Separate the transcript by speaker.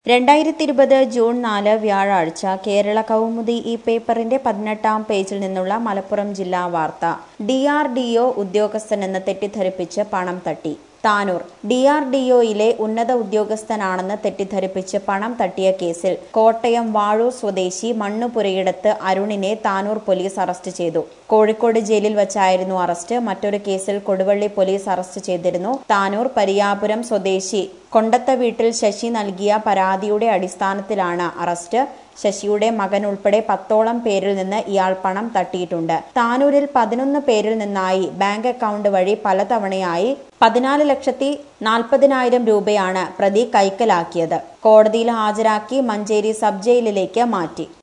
Speaker 1: രണ്ടായിരത്തി ഇരുപത് ജൂൺ നാല് വ്യാഴാഴ്ച കേരള കൗമുദി ഈ പേപ്പറിന്റെ പതിനെട്ടാം പേജിൽ നിന്നുള്ള മലപ്പുറം ജില്ലാ വാർത്ത ഡി ആർ ഡി ഒ ഉദ്യോഗസ്ഥനെന്ന് തെറ്റിദ്ധരിപ്പിച്ച് പണം തട്ടി താനൂർ ഡി ആർ ഡി ഒയിലെ ഉന്നത ഉദ്യോഗസ്ഥനാണെന്ന് തെറ്റിദ്ധരിപ്പിച്ച് പണം തട്ടിയ കേസിൽ കോട്ടയം വാഴൂർ സ്വദേശി മണ്ണുപുരയിടത്ത് അരുണിനെ താനൂർ പോലീസ് അറസ്റ്റ് ചെയ്തു കോഴിക്കോട് ജയിലിൽ വച്ചായിരുന്നു അറസ്റ്റ് മറ്റൊരു കേസിൽ കൊടുവള്ളി പോലീസ് അറസ്റ്റ് ചെയ്തിരുന്നു താനൂർ പരിയാപുരം സ്വദേശി കൊണ്ടത്ത വീട്ടിൽ ശശി നൽകിയ പരാതിയുടെ അടിസ്ഥാനത്തിലാണ് അറസ്റ്റ് ശശിയുടെ മകൻ ഉൾപ്പെടെ പത്തോളം പേരിൽ നിന്ന് ഇയാൾ പണം തട്ടിയിട്ടുണ്ട് താനൂരിൽ പതിനൊന്ന് പേരിൽ നിന്നായി ബാങ്ക് അക്കൗണ്ട് വഴി പലതവണയായി പതിനാല് ലക്ഷത്തി നാൽപ്പതിനായിരം രൂപയാണ് പ്രതി കൈക്കലാക്കിയത് കോടതിയിൽ ഹാജരാക്കി മഞ്ചേരി സബ് ജയിലിലേക്ക് മാറ്റി